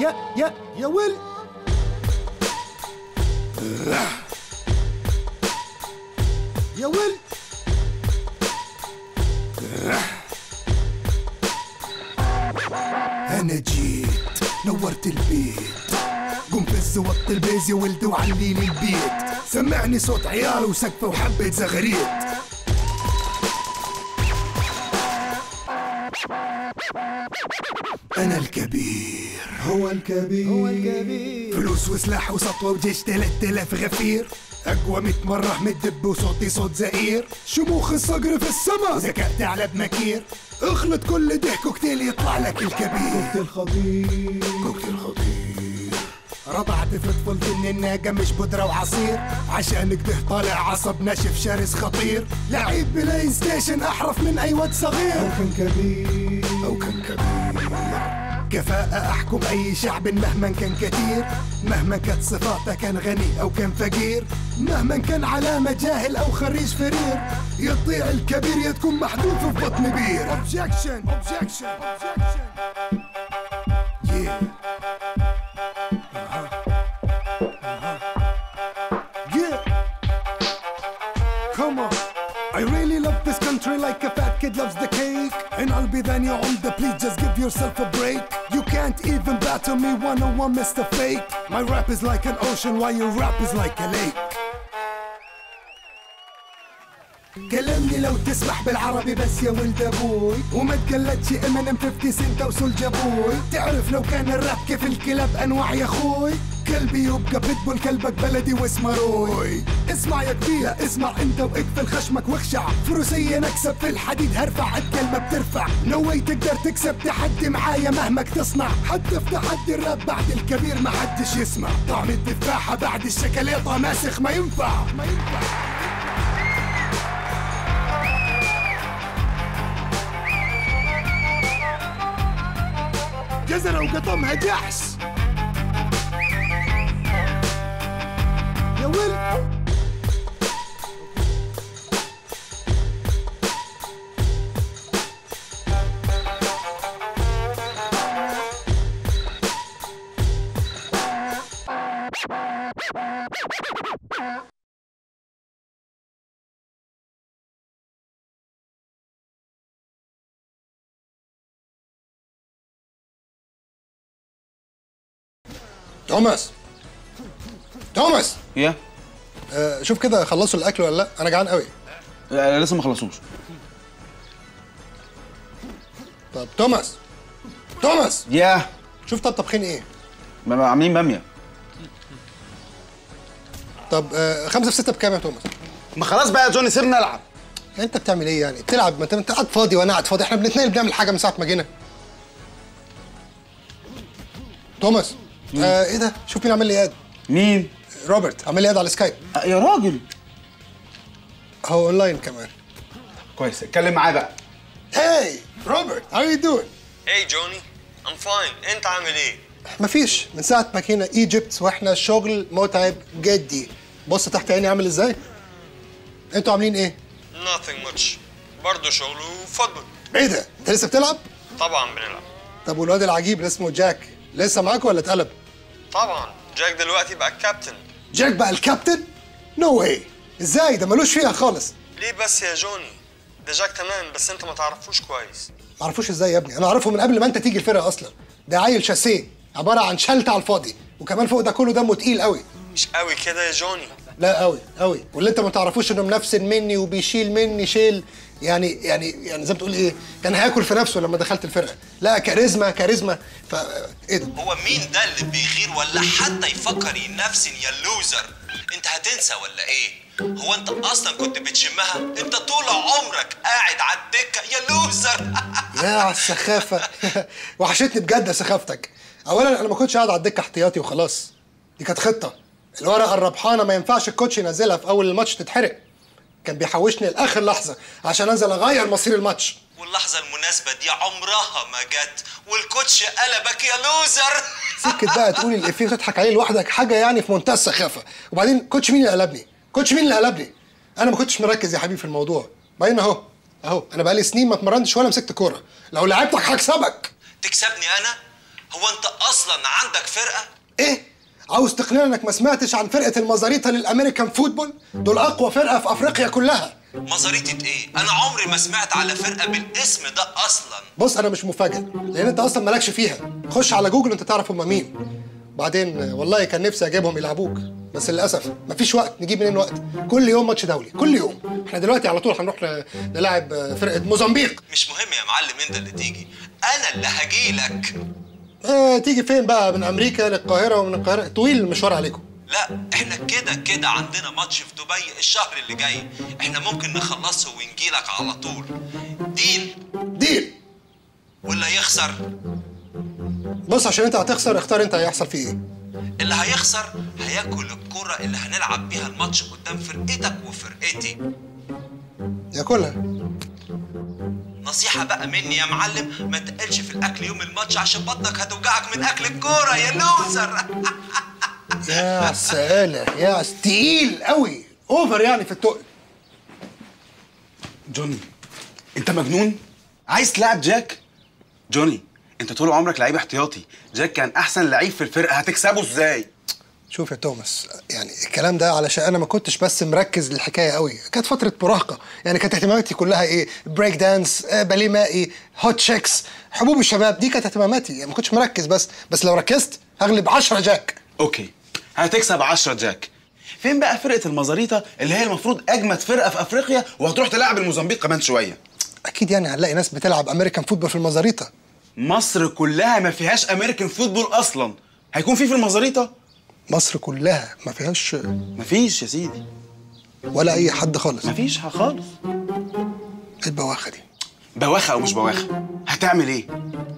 يا يا يا ويل يا ويل انا جيت نورت البيت قم فز وط البيز يا ولد وعلي لي البيت سمعني صوت عيال وسقفه وحبة زغريت انا الكبير هو الكبير هو الكبير فلوس وسلاح وسطوة وجيش 3000 غفير اقوى 100 مرة من الدب وصوتي صوت زئير شموخ الصقر في السما ذكاء ثعلب مكير اخلط كل ده كوكتيل يطلع لك الكبير كوكتيل خطير كوكتيل خطير رضعت في طفولتي ان الناقة مش بودرة وعصير عشان كده طالع عصب ناشف شرس خطير لعيب بلاي ستيشن احرف من اي واد صغير او كان كبير او كان كبير كفاءة احكم اي شعب مهما كان كثير مهما كانت صفاته كان غني او كان فقير مهما كان علامة جاهل او خريج فرير يطيع الكبير يا تكون محذوف في بطن بير objection objection objection yeah Yeah. Come on. I really love this country like a fat kid loves the cake. And I'll be then your on the please just give yourself a break. You can't even battle me one on one, Mr. Fake. My rap is like an ocean while your rap is like a lake. كلمني لو تسمح بالعربي بس يا ولد ابوي وما تقلدش امينيم 50 سنت وسولجا بوي تعرف لو كان الراب كيف الكلاب انواع يا اخوي كلبي يبقى بيتبول كلبك بلدي واسمه روي اسمع يا كبير اسمع انت واقفل خشمك واخشع فروسية نكسب في الحديد هرفع الكلمة بترفع نو واي تقدر تكسب تحدي معايا مهما تصنع حتى في تحدي الراب بعد الكبير ما حدش يسمع طعم التفاحة بعد الشكليطة ماسخ ما ينفع ما ينفع جزرة وقطمها جحش يا ولد توماس توماس يا آه شوف كده خلصوا الاكل ولا لا انا جعان قوي لا، لسه ما خلصوش طب توماس توماس يا شوف طب طبخين ايه ما- ما عاملين باميه طب آه خمسة في ستة بكام يا توماس ما خلاص بقى يا جوني سيبنا نلعب انت بتعمل ايه يعني بتلعب ما انت انت قاعد فاضي وانا قاعد فاضي احنا بنتنقل بنعمل حاجه من ساعه ما جينا توماس آه ايه ده شوف مين عامل لي ياد مين روبرت عامل لي ياد على سكايب آه، يا راجل هو اونلاين كمان كويس اتكلم معاه بقى هاي روبرت هاو يو دوينج Hey Johnny, I'm fine. انت عامل ايه؟ مفيش من ساعه ما جينا ايجيبت واحنا شغل متعب جدي بص تحت عيني عامل ازاي انتوا عاملين ايه Nothing much. برضه شغل وفضل. ايه ده انت لسه بتلعب طبعا بنلعب. طب والواد العجيب اللي اسمه جاك لسه معاك ولا اتقلب طبعا جاك دلوقتي بقى الكابتن. جاك بقى الكابتن نو واي ازاي ده ملوش فيها خالص ليه بس يا جوني؟ ده جاك تمام بس انت ما تعرفوش كويس. معرفوش ازاي يا ابني انا اعرفه من قبل ما انت تيجي الفرقه اصلا ده عيل شاسيه عباره عن شلت على الفاضي وكمان فوق ده كله دمه تقيل قوي مش قوي كده يا جوني. لا قوي قوي واللي انت ما تعرفوش انه منفسن مني وبيشيل مني شيل يعني يعني يعني زي ما بتقول ايه كان هياكل في نفسه لما دخلت الفرقه لا كاريزما كاريزما ف ايه ده هو مين ده اللي بيغير ولا حتى يفكر ينفسن يا لوزر انت هتنسى ولا ايه هو انت اصلا كنت بتشمها انت طول عمرك قاعد على الدكه يا لوزر يا على السخافه وحشتني بجد سخافتك اولا انا ما كنتش قاعد على الدكه احتياطي وخلاص دي كانت خطه الورقه الربحانه ما ينفعش الكوتش ينزلها في اول الماتش تتحرق كان بيحوشني لاخر لحظه عشان انزل اغير مصير الماتش واللحظه المناسبه دي عمرها ما جت والكوتش قلبك يا لوزر سكت بقى تقولي الافيه وتضحك عليه لوحدك حاجه يعني في منتهى السخافه وبعدين كوتش مين اللي قلبني كوتش مين اللي قلبني انا ما كنتش مركز يا حبيبي في الموضوع بعدين اهو اهو انا بقالي سنين ما اتمرنتش ولا مسكت كوره لو لعبتك هكسبك تكسبني انا هو انت اصلا عندك فرقه ايه عاوز تقنعني انك ما سمعتش عن فرقه المزاريطه للامريكان فوتبول دول اقوى فرقه في افريقيا كلها مزاريطة ايه انا عمري ما سمعت على فرقه بالاسم ده اصلا بص انا مش مفاجئ لان انت اصلا مالكش فيها خش على جوجل انت تعرف هم مين بعدين آه، والله كان نفسي اجيبهم يلعبوك بس للاسف مفيش وقت نجيب منين وقت كل يوم ماتش دولي كل يوم احنا دلوقتي على طول هنروح ن- نلاعب آه، فرقه موزمبيق مش مهم يا معلم انت اللي تيجي انا اللي هجيلك آه تيجي فين بقى من امريكا للقاهره ومن القاهره طويل المشوار عليكم لا احنا كده كده عندنا ماتش في دبي الشهر اللي جاي احنا ممكن نخلصه ونجيلك على طول ديل ديل ولا يخسر بص عشان انت هتخسر اختار انت هيحصل فيه ايه اللي هيخسر هياكل الكرة اللي هنلعب بيها الماتش قدام فرقتك وفرقتي ياكلها نصيحة بقى مني يا معلم ما تقلش في الأكل يوم الماتش عشان بطنك هتوجعك من أكل الكورة يا لوزر يا سالة يا تقيل قوي اوفر يعني في التقل جوني انت مجنون عايز تلعب جاك جوني انت طول عمرك لعيب احتياطي جاك كان احسن لعيب في الفرقه هتكسبه ازاي شوف يا توماس يعني الكلام ده علشان انا ما كنتش بس مركز للحكايه قوي كانت فتره مراهقه يعني كانت اهتماماتي كلها ايه بريك دانس آه، باليه مائي هوت شيكس حبوب الشباب دي كانت اهتماماتي يعني ما كنتش مركز بس بس لو ركزت هغلب 10 جاك اوكي هتكسب 10 جاك فين بقى فرقه المزاريطه اللي هي المفروض اجمد فرقه في افريقيا وهتروح تلعب الموزمبيق كمان شويه اكيد يعني هنلاقي ناس بتلعب امريكان فوتبول في المزاريطه مصر كلها ما فيهاش امريكان فوتبول اصلا هيكون في في المزاريطه مصر كلها ما فيهاش مفيش يا سيدي ولا اي حد خالص مفيش خالص ايه البواخه دي بواخه او مش بواخه هتعمل ايه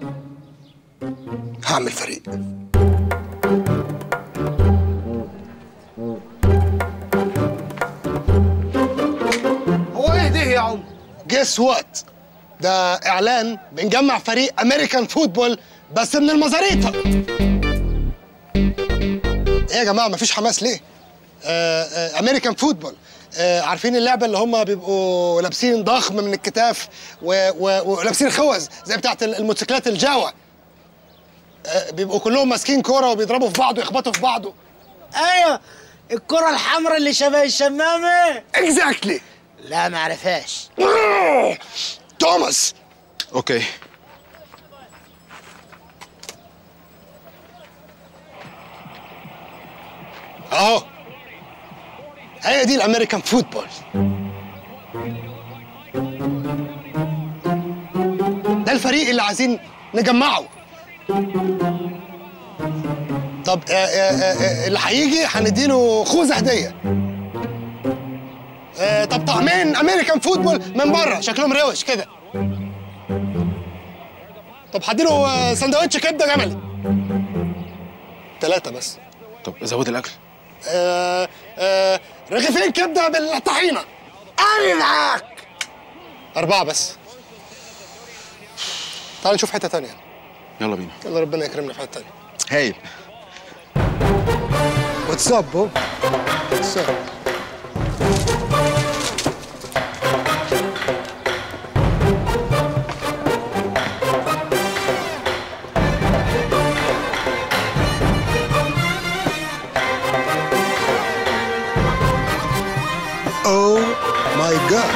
هعمل فريق هو ايه ده يا عم جيس وات ده اعلان بنجمع فريق امريكان فوتبول بس من المزاريطه ايه يا جماعه مفيش حماس ليه آه آه امريكان فوتبول آه عارفين اللعبه اللي هم بيبقوا لابسين ضخم من الكتاف و- و- ولابسين خوذ زي بتاعت الموتوسيكلات الجاوا آه بيبقوا كلهم ماسكين كوره وبيضربوا في بعض ويخبطوا في بعض ايوه الكرة الحمراء اللي شبه الشمامة اكزاكتلي لا ما عرفهاش توماس اوكي اهو هي دي الامريكان فوتبول ده الفريق اللي عايزين نجمعه طب آه آه آه اللي هيجي هنديله خوذه هديه آه طب طعمين امريكان فوتبول من بره شكلهم روش كده طب هديله آه سندوتش كبده جملي ثلاثه بس طب زود الاكل آه آه رغيفين كبده بالطحينه انا معاك اربعه بس تعال نشوف حته تانية يلا بينا يلا ربنا يكرمنا في حته تانية هايل واتس اب بو واتس اب اوه ماي جاد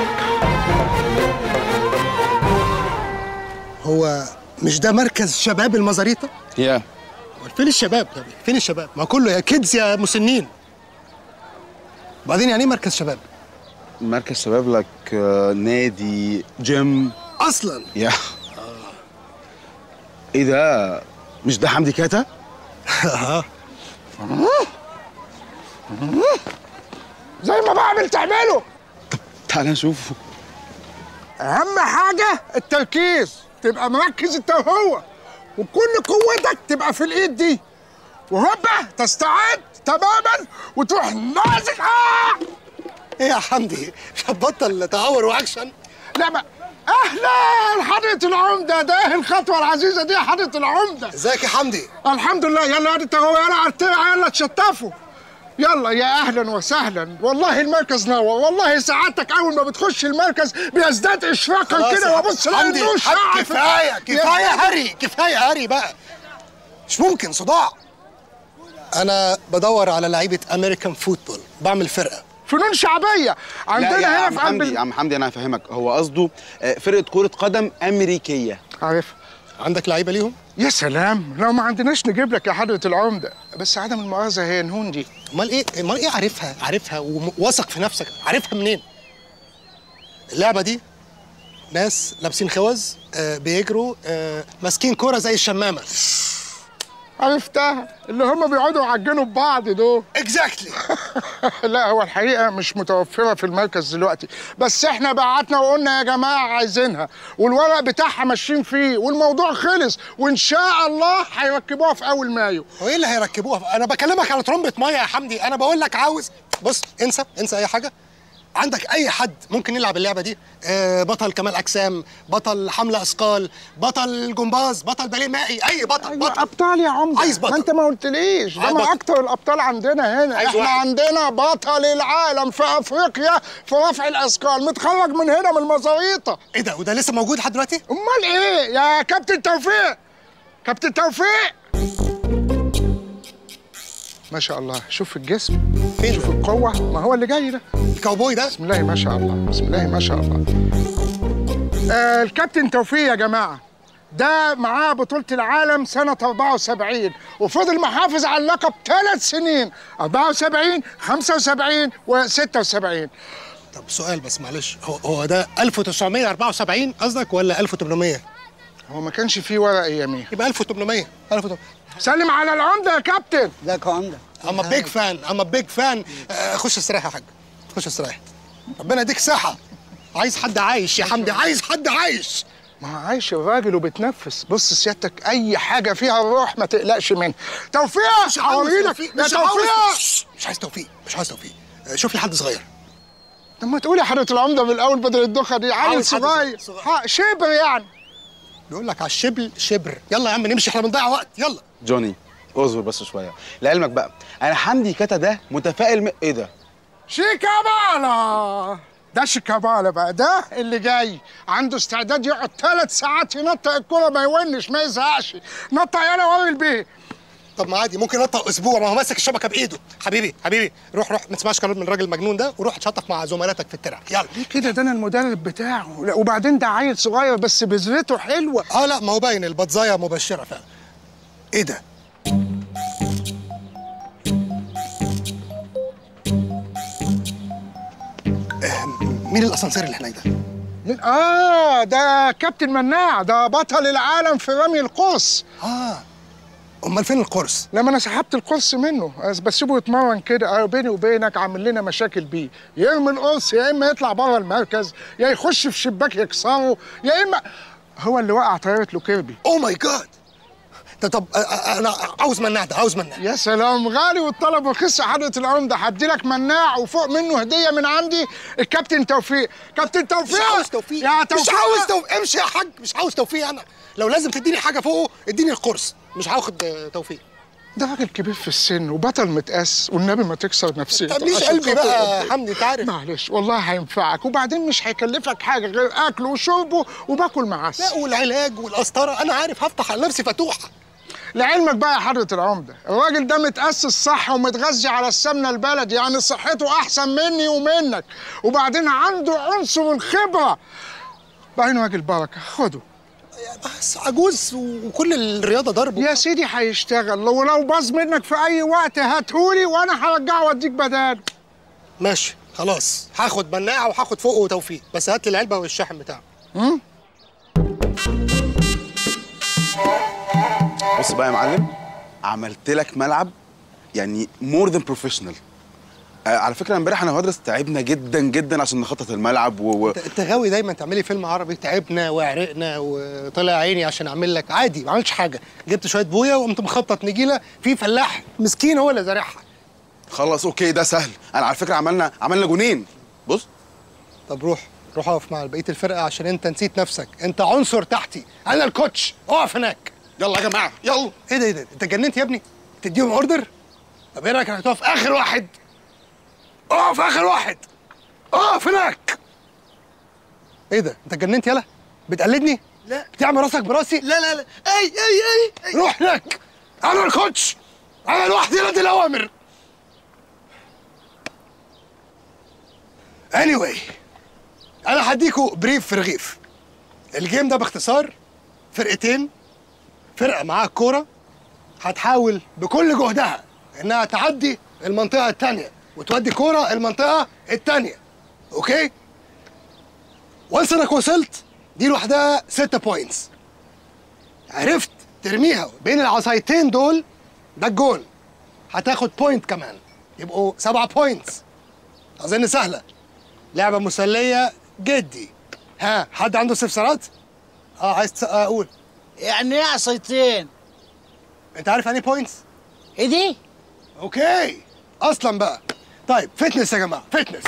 هو مش ده مركز شباب المزاريطه؟ يا فين الشباب طب فين الشباب؟ ما كله يا كيدز يا مسنين. بعدين يعني ايه مركز شباب؟ مركز شباب لك آه، نادي جيم اصلا يا ايه ده مش ده حمدي كاتا زي ما بعمل تعمله تعال نشوفه اهم حاجه التركيز تبقى مركز انت وهو وكل قوتك تبقى في الايد دي وهوبا تستعد تماما وتروح نازل آه! ايه يا حمدي؟ مش هتبطل تهور واكشن؟ لا ما اهلا حضرة العمدة ده الخطوة العزيزة دي يا حضرة العمدة ازيك يا حمدي؟ الحمد لله يلا يا انت هو يلا عرتها يلا تشطفوا يلا يا اهلا وسهلا والله المركز نور والله سعادتك اول ما بتخش المركز بيزداد اشفاقا خلاص كده يا وابص حمدي الاقي النور حمدي، شعر في- كفايه كفايه يا- هري كفايه هري بقى مش ممكن صداع انا بدور على لعيبه امريكان فوتبول بعمل فرقه فنون شعبيه لا عندنا يا هنا عم في قلب حمدي يا ال- عم حمدي انا هفهمك هو قصده آه، فرقه كره قدم امريكيه عارف عندك لعيبه ليهم يا سلام لو ما عندناش نجيب لك يا حضره العمده بس عدم المؤاخذه هي نهون دي امال ايه امال ايه عارفها عارفها وواثق في نفسك عارفها منين اللعبه دي ناس لابسين خوذ آه بيجروا آه ماسكين كوره زي الشمامه عرفتها اللي هم بيقعدوا يعجنوا ببعض دول اكزاكتلي لا هو الحقيقه مش متوفره في المركز دلوقتي بس احنا بعتنا وقلنا يا جماعه عايزينها والورق بتاعها ماشيين فيه والموضوع خلص وان شاء الله هيركبوها في اول مايو هو ايه اللي هيركبوها انا بكلمك على ترمبه ميه يا حمدي انا بقول لك عاوز بص انسى انسى اي حاجه عندك اي حد ممكن يلعب اللعبه دي آه بطل كمال اجسام بطل حمله اثقال بطل جمباز بطل باليه مائي اي بطل ايوه بطل ابطال يا عمده عايز بطل. ما انت ما قلتليش ده عايز ما بطل. اكتر الابطال عندنا هنا عايز احنا واحد. عندنا بطل العالم في افريقيا في رفع الاثقال متخرج من هنا من المزاريطه ايه ده وده لسه موجود لحد دلوقتي امال ايه يا كابتن توفيق كابتن توفيق ما شاء الله شوف الجسم فين شوف القوه ما هو اللي جاي ده الكاوبوي ده بسم الله ما شاء الله بسم الله ما شاء الله آه الكابتن توفيق يا جماعه ده معاه بطولة العالم سنة 74 وفضل محافظ على اللقب ثلاث سنين 74 75 و76 طب سؤال بس معلش هو هو ده 1974 قصدك ولا 1800 هو ما كانش فيه ورق اياميها يبقى 1800 1800 سلم على العمدة يا كابتن ازيك يا عمده اما بيج فان اما بيج فان خش استريح يا حاج خش استريح ربنا يديك صحة عايز حد عايش يا حمدي عايز حد عايش ما هو عايش الراجل وبتنفس بص سيادتك اي حاجه فيها الروح ما تقلقش منها توفيق مش عاوز هوريلك توفيق يا مش عاوز توفيق شش، مش عايز توفيق مش عايز توفيق آه، شوف لي حد صغير طب ما تقول يا حضره العمده من الاول بدل الدخه دي عيل عاوز حد صغير صغير. ها، شبر يعني بيقول لك على الشبل شبر يلا يا عم نمشي احنا بنضيع وقت يلا جوني اصبر بس شويه لعلمك بقى انا حمدي كتا ده متفائل م... ايه ده شيكابالا ده شيكابالا بقى ده اللي جاي عنده استعداد يقعد ثلاث ساعات ينطق الكرة ما يونش ما يزهقش نطق يالا وري البيه طب ما عادي ممكن نطق اسبوع ما هو ماسك الشبكه بايده حبيبي حبيبي روح روح ما تسمعش كلام من الراجل المجنون ده وروح اتشطف مع زملاتك في الترع يلا ليه كده ده انا المدرب بتاعه لا وبعدين ده عيل صغير بس بذرته حلوه اه لا ما هو باين البطزايه مبشره فعلا ايه ده آه، مين الاسانسير اللي هناك ده مين؟ اه ده كابتن مناع ده بطل العالم في رمي القوس اه امال فين القرص لما انا سحبت القرص منه أنا بسيبه يتمرن كده آه، بيني وبينك عامل لنا مشاكل بيه يرمي القرص يا اما يطلع بره المركز يا يخش في شباك يكسره يا اما هو اللي وقع طياره له كيربي اوه ماي جاد ده طب آه، آه، انا عاوز مناع ده عاوز مناع يا سلام غالي والطلب رخيص يا حضره العمده هدي لك مناع وفوق منه هديه من عندي الكابتن توفيق كابتن توفيق مش عاوز توفيق يا توفيق مش عاوز توفيق امشي يا حاج مش عاوز توفيق انا لو لازم تديني حاجه فوقه اديني القرص مش هاخد آه، توفيق ده راجل كبير في السن وبطل متقاس والنبي ما تكسر نفسيته طب ليش عشان قلبي خاطر بقى يا ربنا. حمدي انت عارف معلش والله هينفعك وبعدين مش هيكلفك حاجه غير اكله وشربه وباكل معاه لا والعلاج والقسطره انا عارف هفتح على نفسي فتوحه لعلمك بقى يا حضرة العمدة الراجل ده متأسس صح ومتغذي على السمنة البلدي يعني صحته أحسن مني ومنك وبعدين عنده عنصر الخبرة بعدين راجل بركة خده بس عجوز وكل الرياضه ضرب يا سيدي هيشتغل ولو باظ منك في أي وقت هاتهولي وأنا هرجعه وأديك بداله ماشي خلاص هاخد مناعه وهاخد فوقه توفيق بس هات لي العلبه والشاحن بتاعه بص بقى يا معلم عملت لك ملعب يعني مور ذان بروفيشنال على فكره امبارح انا وهدرس تعبنا جدا جدا عشان نخطط الملعب و... و... انت غاوي دايما تعملي فيلم عربي تعبنا وعرقنا وطلع عيني عشان اعمل لك عادي ما عملتش حاجه جبت شويه بويه وقمت مخطط نجيله في فلاح مسكين هو اللي زارعها خلاص اوكي ده سهل انا على فكره عملنا عملنا جونين بص طب روح روح اقف مع بقيه الفرقه عشان انت نسيت نفسك انت عنصر تحتي انا الكوتش اقف هناك يلا يا جماعه يلا ايه ده ايه ده انت جننت يا ابني تديهم اوردر طب ايه رايك انك تقف اخر واحد اقف اخر واحد اقف هناك ايه ده انت جننت يلا بتقلدني لا بتعمل راسك براسي لا لا لا اي اي اي روح هناك انا الكوتش انا لوحدي اللي ادي الاوامر anyway انا هديكوا بريف في رغيف الجيم ده باختصار فرقتين فرقه معاها الكوره هتحاول بكل جهدها انها تعدي المنطقه الثانيه وتودي كوره المنطقه الثانيه اوكي وانس انك وصلت دي لوحدها 6 بوينتس عرفت ترميها بين العصايتين دول ده الجول هتاخد بوينت كمان يبقوا سبعة بوينتس اظن سهله لعبه مسليه جدي ها حد عنده استفسارات اه عايز تس- آه، اقول يعني ايه عصايتين انت عارف يعني بوينتس ايه دي اوكي اصلا بقى طيب فتنس يا جماعه فتنس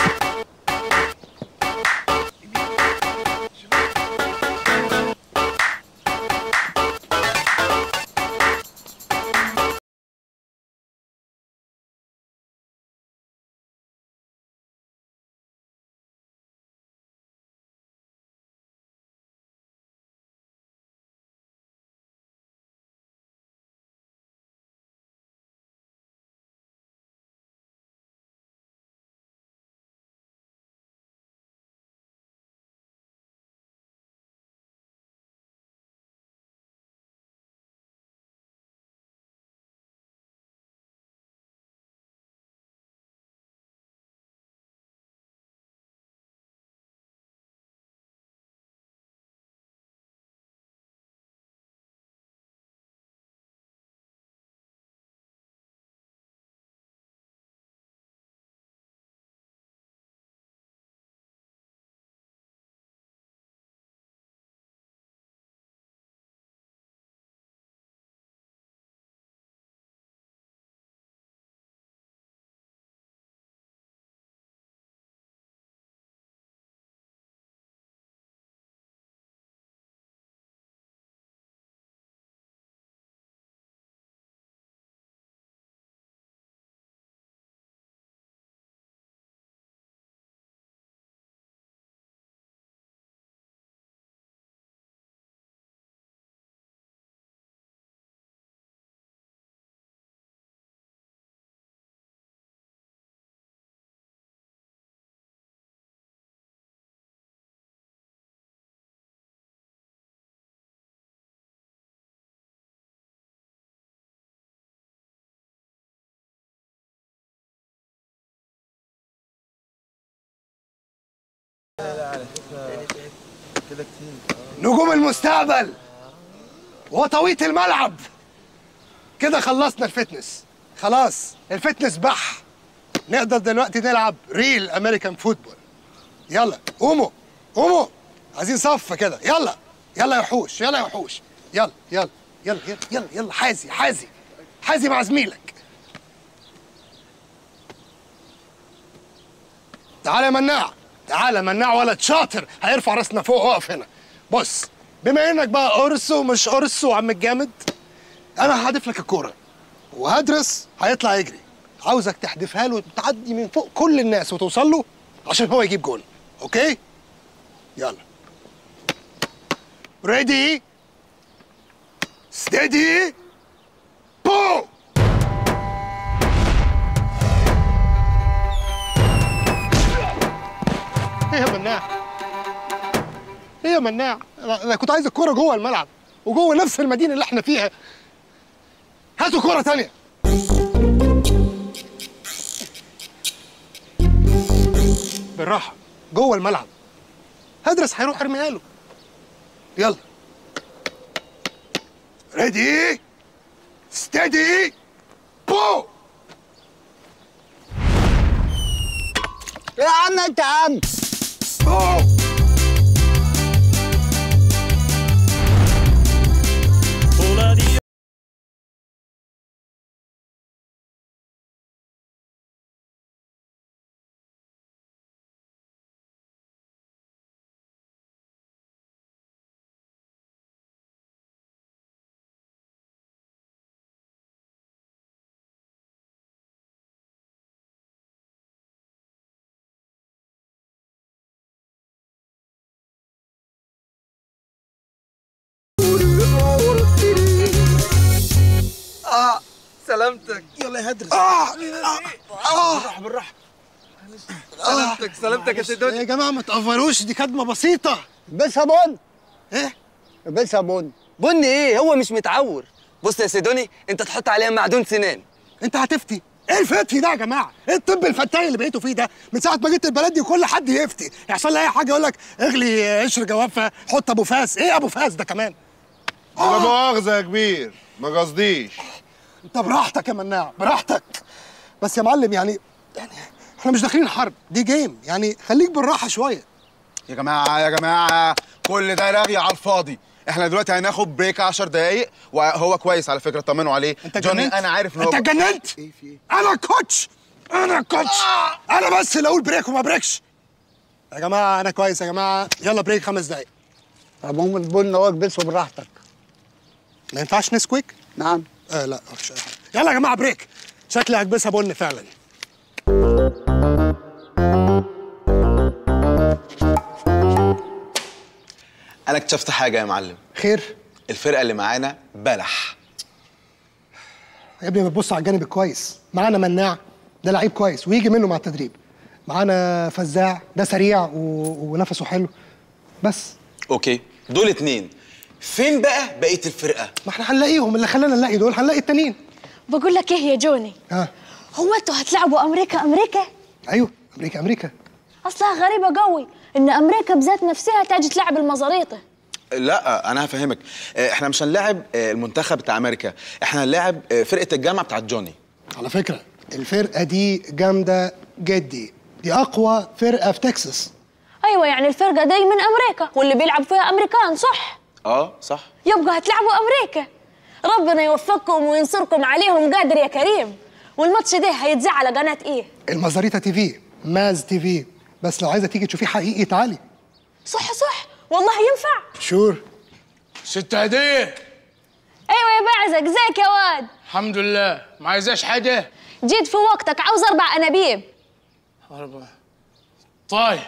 نجوم المستقبل وطويت الملعب كده خلصنا الفتنس خلاص الفتنس بح نقدر دلوقتي نلعب ريل امريكان فوتبول يلا قوموا قوموا عايزين صف كده يلا يلا يا وحوش يلا يا وحوش يلا يلا يلا يلا يلا يلا حازي حازي حازي مع زميلك تعالى يا مناع تعالى مناع ولد شاطر هيرفع راسنا فوق واقف هنا بص بما انك بقى قرص ومش قرص وعم الجامد انا هحدف لك الكوره وهدرس هيطلع يجري عاوزك تحدفها له تعدي من فوق كل الناس وتوصل له عشان هو يجيب جول اوكي يلا ريدي ستيدي بو ايه يا مناع ايه يا مناع انا أنا كنت عايز الكوره جوه الملعب وجوه نفس المدينه اللي احنا فيها هاتوا كوره تانية بالراحه جوه الملعب هدرس هيروح ارميها له يلا ريدي ستيدي بو يا عم انت يا عم بو اه سلامتك يلا يا هدرس اه اه بالراحه بالراحه سلامتك سلامتك يا سيدوني يا جماعه ما تقفروش دي كدمه بسيطه بس بن ايه بس بن بن ايه هو مش متعور بص يا سيدوني انت تحط عليها معدون سنان انت هتفتي ايه الفتي ده يا جماعه ايه الطب الفتاي اللي بقيتوا فيه ده من ساعه ما جيت البلد دي كل حد يفتي يحصل لي اي حاجه يقول لك اغلي قشر جوافه حط ابو فاس ايه ابو فاس ده كمان لا مؤاخذة يا كبير ما قصديش انت براحتك يا مناع براحتك بس يا معلم يعني يعني احنا مش داخلين حرب دي جيم يعني خليك بالراحه شويه يا جماعه يا جماعه كل ده رغي على الفاضي احنا دلوقتي هناخد بريك 10 دقايق وهو كويس على فكره طمنوا عليه انت جوني جننت انا عارف ان هو انت اتجننت ايه في ايه انا كوتش انا كوتش انا بس اللي اقول بريك وما بريكش يا جماعه انا كويس يا جماعه يلا بريك خمس دقايق طب هم البن اهو اكبسه براحتك ما ينفعش نسكويك نعم آه لا مفيش أي حاجة. يلا يا جماعه بريك شكلي هكبسها بن فعلا انا اكتشفت حاجه يا معلم خير الفرقه اللي معانا بلح يا ابني ما تبص على الجانب الكويس معانا مناع ده لعيب كويس ويجي منه مع التدريب معانا فزاع ده سريع و... ونفسه حلو بس اوكي دول اتنين فين بقى بقيه الفرقه ما احنا هنلاقيهم اللي خلانا نلاقي دول هنلاقي التانيين بقول لك ايه يا جوني ها هو انتوا هتلعبوا امريكا امريكا ايوه امريكا امريكا اصلها غريبه قوي ان امريكا بذات نفسها تاجي تلعب المزاريطه لا انا هفهمك اه، احنا مش هنلاعب اه، المنتخب بتاع امريكا احنا هنلاعب اه، فرقه الجامعه بتاعت جوني على فكره الفرقه دي جامده جدي دي اقوى فرقه في تكساس ايوه يعني الفرقه دي من امريكا واللي بيلعب فيها امريكان صح اه صح يبقى هتلعبوا امريكا ربنا يوفقكم وينصركم عليهم قادر يا كريم والماتش ده هيتذاع على قناه ايه المزاريطه تي في ماز تي في بس لو عايزه تيجي تشوفيه حقيقي تعالي صح صح والله ينفع شور ست هدية ايوه يا بعزك ازيك يا واد الحمد لله ما عايزاش حاجة جيت في وقتك عاوز اربع انابيب أربعة طيب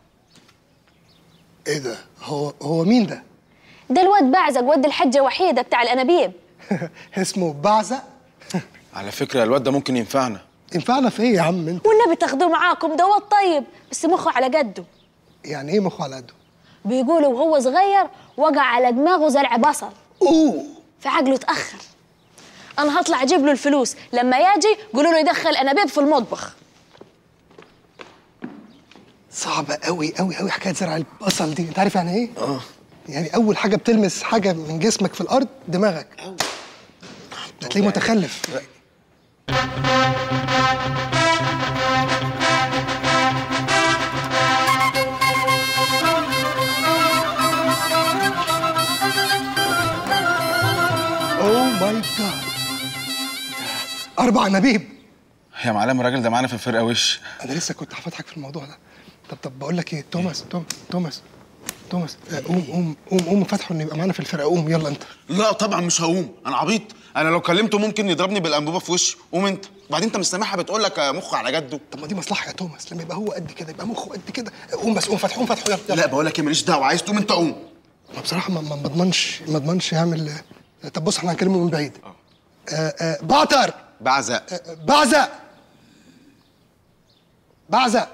ايه ده هو هو مين ده ده الواد بعزك ود الحجه وحيده بتاع الانابيب اسمه بعزق على فكره الواد ده ممكن ينفعنا ينفعنا في ايه يا عم انت والنبي تاخدوه معاكم ده واد طيب بس مخه على قده يعني ايه مخه على قده بيقولوا وهو صغير وقع على دماغه زرع بصل اوه فعقله اتاخر انا هطلع اجيب له الفلوس لما يجي قولوا له يدخل انابيب في المطبخ صعبة قوي قوي قوي حكاية زرع البصل دي، أنت عارف يعني إيه؟ اه يعني أول حاجة بتلمس حاجة من جسمك في الأرض دماغك. هتلاقيه متخلف. أوه ماي جاد. أربع أنابيب. يا معلم الراجل ده معانا في الفرقه وش أنا لسه كنت هفتحك في الموضوع ده. طب طب بقول لك إيه توماس توم توماس توماس آه، قوم قوم قوم قوم فتحه إنه يبقى معانا في الفرقة قوم يلا أنت. لا طبعا مش هقوم انا عبيط انا لو كلمته ممكن يضربني بالانبوبه في وشي قوم انت بعدين انت مش سامعها بتقول لك مخه على جده طب ما دي مصلحة يا توماس لما يبقى هو قد كده يبقى مخه قد كده قوم بس قوم فتحه قوم فتحه يلا يلا. لا بقول لك ايه ماليش دعوه عايز تقوم انت قوم ما بصراحة ما ما ما اضمنش ما اضمنش يعمل طب بص احنا هنكلمه من بعيد آه آه بعتر بعزق آه بعزق بعزق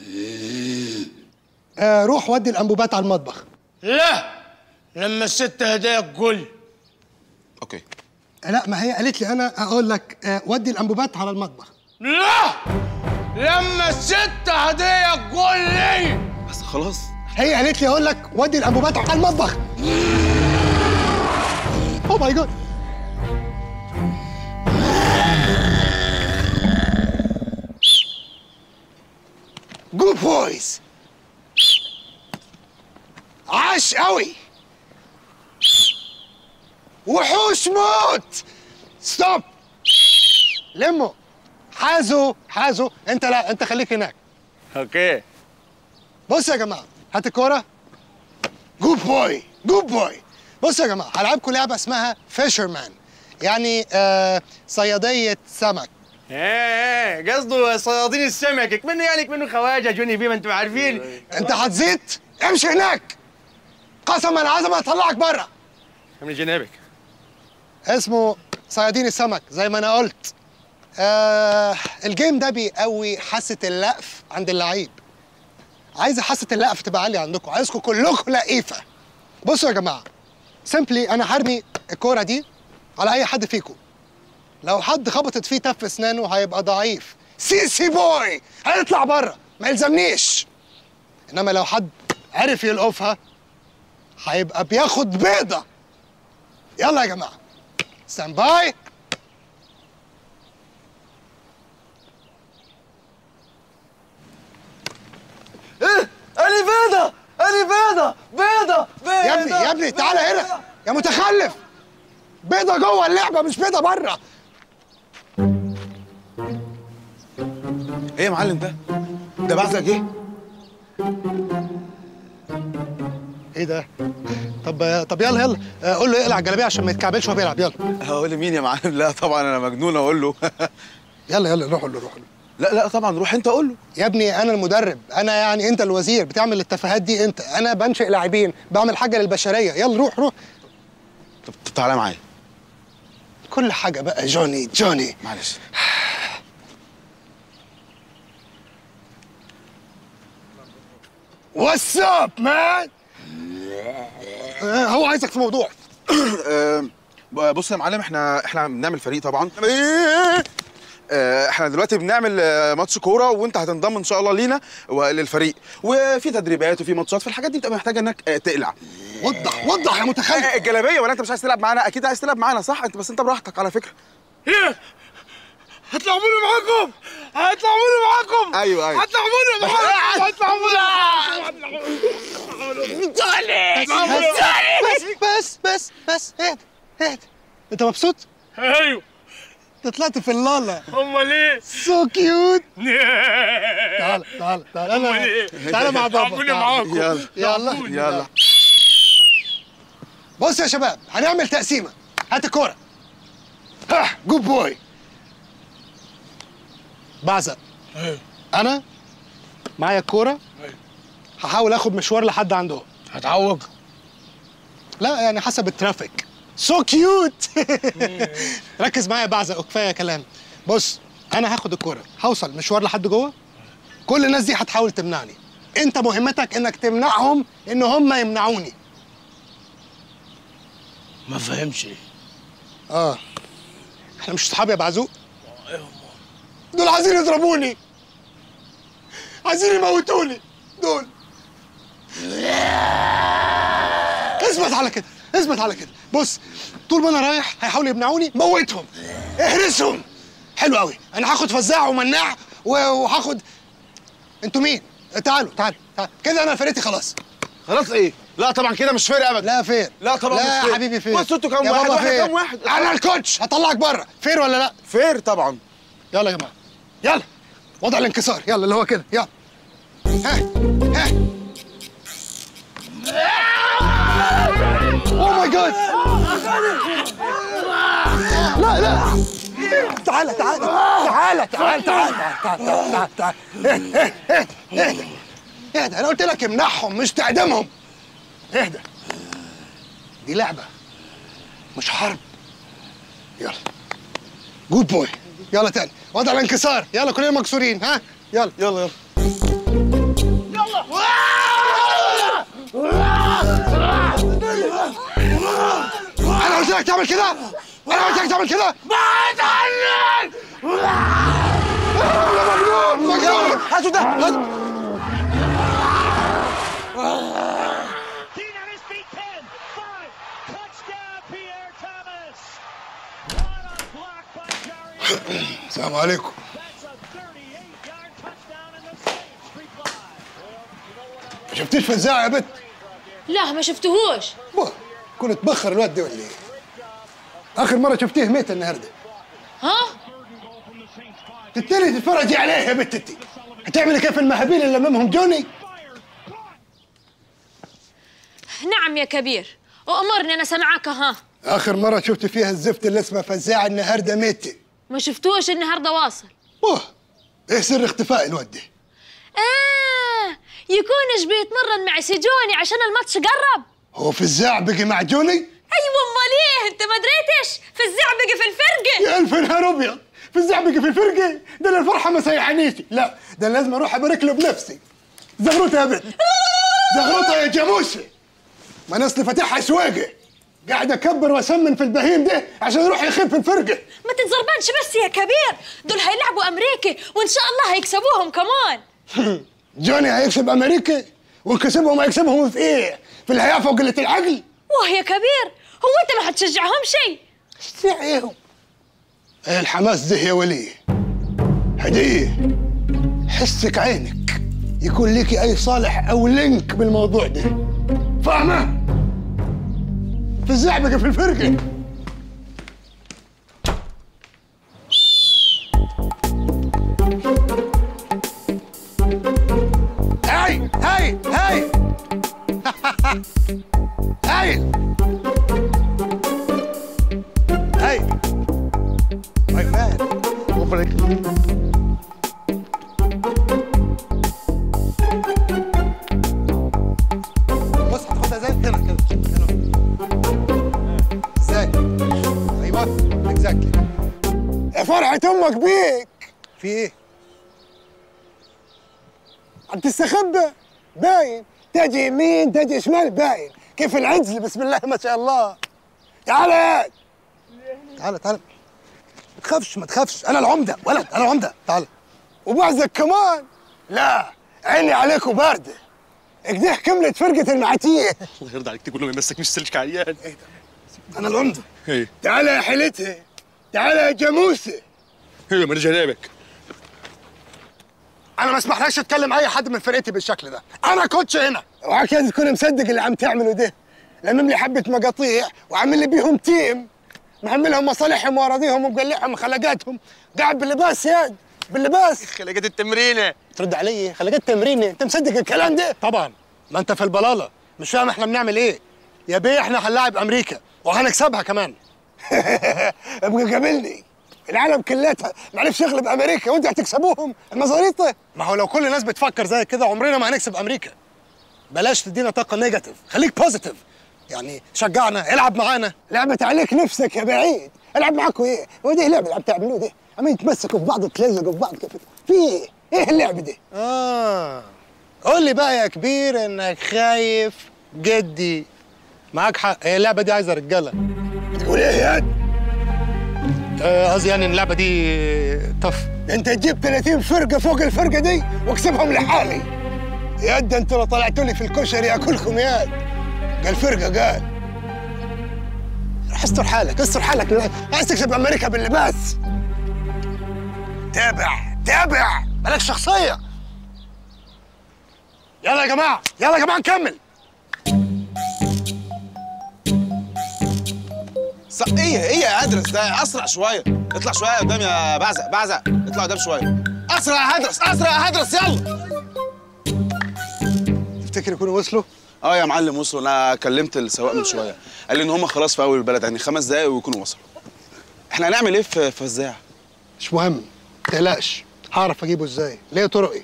آه روح ودي الانبوبات على المطبخ لا لما الست هدايا تقول اوكي آه لا ما هي قالت لي انا اقول لك آه ودي الانبوبات على المطبخ لا لما الست هدايا تقول لي بس خلاص هي قالت لي اقول لك ودي الانبوبات على المطبخ اوه ماي جاد جود بويز عاش قوي وحوش موت ستوب لموا حازوا حازوا انت لا انت خليك هناك اوكي بص يا جماعه هات الكوره جود بوي جود بوي بص يا جماعه هلعبكم لعبه اسمها فيشرمان يعني آه صياديه سمك ايه ايه قصده صيادين السمك منه يعني منه خواجه جوني بيه ما انتم عارفين انت هتزيد امشي هناك قسما عظما هطلعك بره من جنابك اسمه صيادين السمك زي ما انا قلت آه الجيم ده بيقوي حاسه اللقف عند اللعيب عايز حاسه اللقف تبقى عاليه عندكم عايزكم كلكم لقيفه بصوا يا جماعه سيمبلي انا هرمي الكوره دي على اي حد فيكم لو حد خبطت فيه تف اسنانه هيبقى ضعيف سيسي بوي هيطلع بره ما يلزمنيش انما لو حد عرف يلقفها هيبقى بياخد بيضه يلا يا جماعه ستاند باي ايه اني بيضه اني بيضه بيضه بيضه يا ابني يا ابني تعالى هنا يا متخلف بيضه جوه اللعبه مش بيضه بره ايه يا معلم ده ده بعزك ايه ايه ده طب طب يلا يلا آه، قول له يقلع الجلابيه عشان ما يتكعبلش وهو بيلعب يلا هقول لمين يا معلم لا طبعا انا مجنون اقول له يلا يلا روح له روح له لا لا طبعا روح انت قول له يا ابني انا المدرب انا يعني انت الوزير بتعمل التفاهات دي انت انا بنشئ لاعبين بعمل حاجه للبشريه يلا روح روح طب تعالى معايا كل حاجه بقى جوني جوني معلش واتس اب مان هو عايزك في موضوع آه، بص يا معلم احنا احنا بنعمل فريق طبعا آه، احنا دلوقتي بنعمل آه، ماتش كوره وانت هتنضم ان شاء الله لينا وللفريق وفي تدريبات وفي ماتشات فالحاجات دي بتبقى محتاجه انك آه، تقلع وضح وضح يا متخلف آه، الجلابيه ولا انت مش عايز تلعب معانا اكيد عايز تلعب معانا صح انت بس انت براحتك على فكره ايه هتلعبوني معاكم هتلعبوني معاكم ايوه ايوه هتلعبوني معاكم هتلعبوني بس بس بس بس اهدى اهدى انت مبسوط؟ ايوه انت طلعت في اللالا امال ايه سو كيوت تعال تعال تعال أمال انا إيه؟ تعال مع بابا لعبوني تعال. معاكم. يلا يلا يلا بص يا شباب هنعمل تقسيمه هات الكوره ها جود بوي بعزق انا معايا الكوره هحاول اخد مشوار لحد عنده هتعوج لا يعني حسب الترافيك سو كيوت ركز معايا يا بعزق وكفايه كلام بص انا هاخد الكوره هوصل مشوار لحد جوه كل الناس دي هتحاول تمنعني انت مهمتك انك تمنعهم ان هم يمنعوني ما فهمش اه احنا مش صحاب يا بعزوق دول عايزين يضربوني عايزين يموتوني دول اثبت على كده اثبت على كده بص طول ما انا رايح هيحاولوا يمنعوني موتهم اهرسهم حلو قوي انا هاخد فزاع ومناع و- وهاخد انتوا مين تعالوا تعالوا تعالوا كده انا فرقتي خلاص خلاص ايه لا طبعا كده مش فير ابدا لا فير لا طبعا لا مش فير يا حبيبي فير بص انتوا كام يا واحد بابا واحد فير. كام واحد انا الكوتش هطلعك بره فير ولا لا فير طبعا يلا يا جماعه يلا وضع الانكسار يلا اللي هو كده يلا ها ها اوه ماي جاد لا لا تعالى تعالى تعالى تعالى تعالى تعالى تعالى تعالى اهدى اهدى اهدى اهدى انا قلت لك امنعهم مش تعدمهم اهدى دي لعبه مش حرب يلا جود بوي يلا تاني وضع الانكسار يلا كلنا مكسورين ها يلا يلا يلا انا قلت لك تعمل كده انا قلت لك تعمل كده بعد عنك يا مجنون مجنون هاتوا ده هاتوا السلام عليكم ما شفتيش فزاعة يا بت لا ما شفتهوش بوه كنت تبخر الواد ده ولا ايه اخر مرة شفتيه ميت النهارده ها تتلي تتفرجي عليه يا بت انت هتعملي كيف المهابيل اللي لممهم جوني نعم يا كبير وأمرني أنا سمعك ها اخر مرة شفت فيها الزفت اللي اسمه فزاعة النهارده ميت ما شفتوش النهارده واصل بوه ايه سر اختفاء الواد ده آه يكونش بيتمرن مع سيجوني عشان الماتش قرب هو فزاع بقي مع جوني ايوه امال ايه انت ما دريتش في الزعبقه في الفرقه يا الف نهار ابيض في الزعبقه في الفرقه ده انا الفرحه ما سيحانيش لا ده أنا لازم اروح ابارك له بنفسي زغروطه يا بنت زغروطه يا جاموسه ما انا اصلي فاتحها سواقه قاعد اكبر واسمن في البهيم ده عشان يروح يخيب في الفرقه ما تتزربنش بس يا كبير دول هيلعبوا امريكا وان شاء الله هيكسبوهم كمان جوني هيكسب امريكا وكسبهم هيكسبهم في ايه؟ في الهيافه وقله العقل واه يا كبير هو انت ما هتشجعهم شيء شجعيهم ايه الحماس ده يا ولي هديه حسك عينك يكون ليكي اي صالح او لينك بالموضوع ده فاهمه في الزعبقه في الفرقه هاي هاي هاي هاي هاي ماي مان بص هتاخدها زي هنا كده هنا ازاي ايوه اكزاكتلي يا فرحة امك بيك في ايه؟ عم تستخبى باين تجي يمين تجي شمال باين كيف العجل بسم الله ما شاء الله تعال يا تعال تعال ما تخافش ما تخافش انا العمده ولد انا العمده تعال وبعزك كمان لا عيني عليكم بارده كده كملت فرقه المعاتيه الله يرضى عليك تقول له ما يمسك مش سلك عريان انا العمده ايه تعال يا حيلتها تعال يا جاموسه ايوه ما جنابك انا ما اسمحلكش تكلم اي حد من فرقتي بالشكل ده انا كوتش هنا وعكاد تكون مصدق اللي عم تعمله ده لمم لي حبه مقاطيع وعامل لي بيهم تيم محملهم مصالحهم واراضيهم ومقلعهم خلقاتهم قاعد باللباس ياد باللباس خلقت التمرينه ترد علي خلقات تمرين انت مصدق الكلام ده طبعا ما انت في البلاله مش فاهم احنا بنعمل ايه يا بيه احنا هنلاعب امريكا وهنكسبها كمان ابقى قابلني العالم كلتها ما عرفش يغلب امريكا وانت هتكسبوهم المزاريطه ما هو لو كل الناس بتفكر زي كده عمرنا ما هنكسب امريكا بلاش تدينا طاقه نيجاتيف خليك بوزيتيف يعني شجعنا العب معانا لعبت عليك نفسك يا بعيد العب معاكم ايه هو دي اللعبه اللي عم تعملوه ده عمالين يتمسكوا في بعض وتلزقوا في بعض كيف في ايه ايه اللعبه دي اه قول لي بقى يا كبير انك خايف جدي معاك حق هي اللعبه دي عايزه رجاله بتقول ايه يا آه، قصدي يعني إن اللعبه دي طف انت تجيب 30 فرقه فوق الفرقه دي واكسبهم لحالي يا ده انتوا لو طلعتوا لي في الكشري اكلكم يا قال فرقه قال استر حالك استر حالك عايز تكسب امريكا باللباس تابع تابع مالك شخصيه يلا يا جماعه يلا يا جماعه نكمل ص... ايه ايه يا ادرس ده اسرع شويه اطلع شويه قدام يا بعزق بعزق اطلع قدام شويه اسرع يا هدرس اسرع يا هدرس يلا تفتكر يكونوا وصلوا اه يا معلم وصلوا انا كلمت السواق من شويه قال لي ان هم خلاص في اول البلد يعني خمس دقايق ويكونوا وصلوا احنا هنعمل ايه في فزاع مش مهم تقلقش هعرف اجيبه ازاي ليه طرقي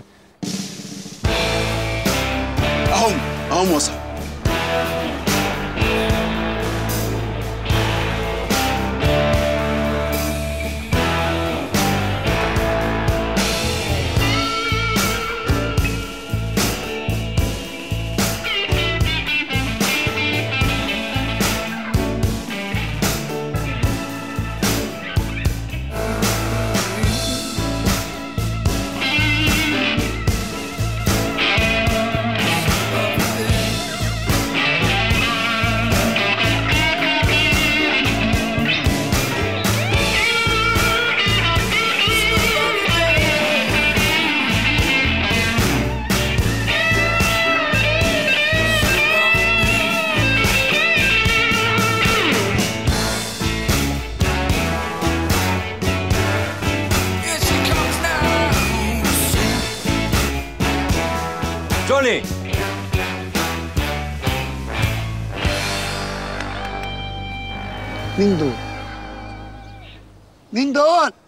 اهم اهم وصلوا جوني مين دول؟ مين دول؟